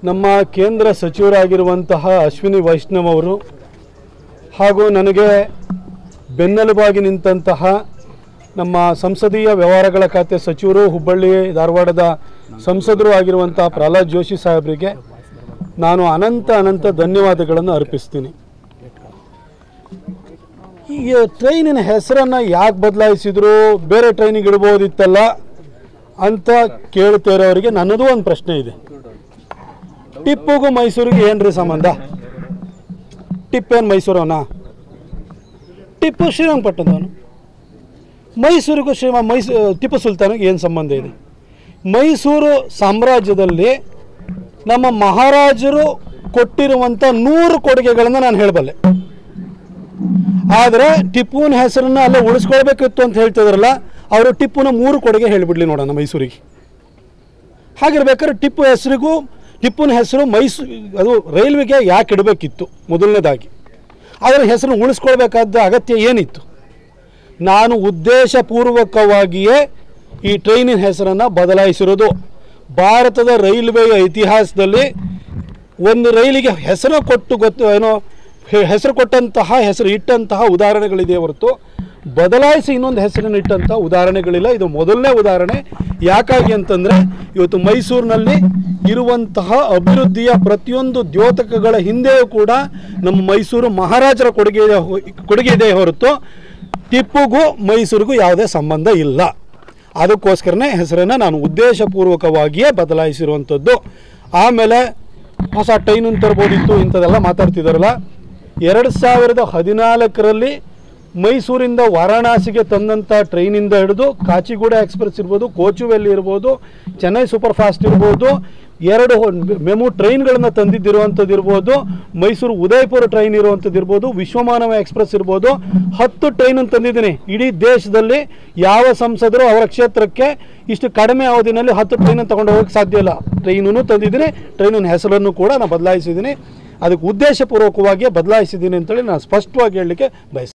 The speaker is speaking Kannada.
ನಮ್ಮ ಕೇಂದ್ರ ಸಚಿವರಾಗಿರುವಂತಹ ಅಶ್ವಿನಿ ವೈಷ್ಣವ್ ಅವರು ಹಾಗೂ ನನಗೆ ಬೆನ್ನೆಲುಬಾಗಿ ನಿಂತಹ ನಮ್ಮ ಸಂಸದೀಯ ವ್ಯವಹಾರಗಳ ಖಾತೆ ಸಚಿವರು ಹುಬ್ಬಳ್ಳಿ ಧಾರವಾಡದ ಸಂಸದರು ಆಗಿರುವಂತಹ ಪ್ರಹ್ಲಾದ್ ಜೋಶಿ ಸಾಹೇಬರಿಗೆ ನಾನು ಅನಂತ ಅನಂತ ಧನ್ಯವಾದಗಳನ್ನು ಅರ್ಪಿಸ್ತೀನಿ ಈ ಟ್ರೈನಿನ ಹೆಸರನ್ನು ಯಾಕೆ ಬದಲಾಯಿಸಿದ್ರು ಬೇರೆ ಟ್ರೈನಿಗೆ ಇಡ್ಬೋದಿತ್ತಲ್ಲ ಅಂತ ಕೇಳ್ತಾ ಇರೋರಿಗೆ ನನ್ನದು ಒಂದು ಪ್ರಶ್ನೆ ಇದೆ ಟಿಪ್ಪುಗೂ ಮೈಸೂರಿಗೆ ಏನ್ರಿ ಸಂಬಂಧ ಟಿಪ್ಪೇನು ಮೈಸೂರವನ ಟಿಪ್ಪು ಶ್ರೀರಂಗಪಟ್ಟಣದವನು ಮೈಸೂರಿಗೂ ಶ್ರೀ ಮೈಸೂ ಟಿಪ್ಪು ಸುಲ್ತಾನಿಗೆ ಏನು ಸಂಬಂಧ ಇದೆ ಮೈಸೂರು ಸಾಮ್ರಾಜ್ಯದಲ್ಲಿ ನಮ್ಮ ಮಹಾರಾಜರು ಕೊಟ್ಟಿರುವಂಥ ನೂರು ಕೊಡುಗೆಗಳನ್ನು ನಾನು ಹೇಳಬಲ್ಲೆ ಆದರೆ ಟಿಪ್ಪುವಿನ ಹೆಸರನ್ನ ಅಲ್ಲೇ ಉಳಿಸ್ಕೊಳ್ಬೇಕಿತ್ತು ಅಂತ ಹೇಳ್ತಿದ್ರಲ್ಲ ಅವರು ಟಿಪ್ಪುನ ಮೂರು ಕೊಡುಗೆ ಹೇಳಿಬಿಡ್ಲಿ ನೋಡೋಣ ಮೈಸೂರಿಗೆ ಹಾಗಿರ್ಬೇಕಾದ್ರೆ ಟಿಪ್ಪು ಹೆಸರಿಗೂ ಟಿಪ್ಪುನ ಹೆಸರು ಮೈಸೂ ಅದು ರೈಲ್ವೆಗೆ ಯಾಕೆ ಇಡಬೇಕಿತ್ತು ಮೊದಲನೇದಾಗಿ ಅದರ ಹೆಸರು ಉಳಿಸ್ಕೊಳ್ಬೇಕಾದ ಅಗತ್ಯ ಏನಿತ್ತು ನಾನು ಉದ್ದೇಶಪೂರ್ವಕವಾಗಿಯೇ ಈ ಟ್ರೈನಿನ ಹೆಸರನ್ನು ಬದಲಾಯಿಸಿರೋದು ಭಾರತದ ರೈಲ್ವೆಯ ಇತಿಹಾಸದಲ್ಲಿ ಒಂದು ರೈಲಿಗೆ ಹೆಸರು ಕೊಟ್ಟು ಗೊತ್ತು ಏನೋ ಹೆ- ಹೆಸರು ಕೊಟ್ಟಂತಹ ಹೆಸರು ಇಟ್ಟಂತಹ ಉದಾಹರಣೆಗಳಿದೆ ಹೊರತು ಬದಲಾಯಿಸಿ ಇನ್ನೊಂದು ಹೆಸರನ್ನು ಇಟ್ಟಂತಹ ಉದಾಹರಣೆಗಳಿಲ್ಲ ಇದು ಮೊದಲನೇ ಉದಾಹರಣೆ ಯಾಕಾಗಿ ಅಂತಂದರೆ ಇವತ್ತು ಮೈಸೂರಿನಲ್ಲಿ ಇರುವಂತಹ ಅಭಿವೃದ್ಧಿಯ ಪ್ರತಿಯೊಂದು ದ್ಯೋತಕಗಳ ಹಿಂದೆಯೂ ಕೂಡ ನಮ್ಮ ಮೈಸೂರು ಮಹಾರಾಜರ ಕೊಡುಗೆ ಇದೆ ಹೊ- ಕೊಡುಗೆ ಇದೆ ಹೊರತು ಟಿಪ್ಪುಗೂ ಮೈಸೂರಿಗೂ ಯಾವುದೇ ಸಂಬಂಧ ಇಲ್ಲ ಅದಕ್ಕೋಸ್ಕರನೇ ಹೆಸರನ್ನು ನಾನು ಉದ್ದೇಶಪೂರ್ವಕವಾಗಿಯೇ ಬದಲಾಯಿಸಿರುವಂಥದ್ದು ಆಮೇಲೆ ಹೊಸ ಟ್ರೈನನ್ನು ತರ್ಬೋದಿತ್ತು ಇಂಥದ್ದೆಲ್ಲ ಮಾತಾಡ್ತಿದ್ದಾರಲ್ಲ ಎರಡು ಸಾವಿರದ ಹದಿನಾಲ್ಕರಲ್ಲಿ ಮೈಸೂರಿಂದ ವಾರಾಣಸಿಗೆ ತಂದಂಥ ಟ್ರೈನಿಂದ ಹಿಡಿದು ಕಾಚಿಗೂಡ ಎಕ್ಸ್ಪ್ರೆಸ್ ಇರ್ಬೋದು ಕೋಚುವೆಲ್ಲಿ ಇರ್ಬೋದು ಚೆನ್ನೈ ಸೂಪರ್ ಫಾಸ್ಟ್ ಇರ್ಬೋದು ಎರಡು ಮೆಮು ಟ್ರೈನ್ಗಳನ್ನು ತಂದಿದ್ದಿರುವಂಥದ್ದು ಇರ್ಬೋದು ಮೈಸೂರು ಉದಯಪುರ ಟ್ರೈನ್ ಇರುವಂಥದ್ದು ಇರ್ಬೋದು ವಿಶ್ವಮಾನವ ಎಕ್ಸ್ಪ್ರೆಸ್ ಇರ್ಬೋದು ಹತ್ತು ಟ್ರೈನನ್ನು ತಂದಿದ್ದೀನಿ ಇಡೀ ದೇಶದಲ್ಲಿ ಯಾವ ಸಂಸದರು ಅವರ ಕ್ಷೇತ್ರಕ್ಕೆ ಇಷ್ಟು ಕಡಿಮೆ ಅವಧಿನಲ್ಲಿ ಹತ್ತು ಟ್ರೈನನ್ನು ತಗೊಂಡು ಹೋಗೋಕ್ಕೆ ಸಾಧ್ಯ ಇಲ್ಲ ಟ್ರೈನನ್ನು ತಂದಿದ್ದೀನಿ ಟ್ರೈನಿನ ಹೆಸರನ್ನು ಕೂಡ ನಾನು ಬದಲಾಯಿಸಿದ್ದೀನಿ ಅದಕ್ಕೆ ಉದ್ದೇಶಪೂರ್ವಕವಾಗಿಯೇ ಬದಲಾಯಿಸಿದ್ದೀನಿ ಅಂತೇಳಿ ನಾನು ಸ್ಪಷ್ಟವಾಗಿ ಹೇಳಲಿಕ್ಕೆ ಬಯಸ್ತೀನಿ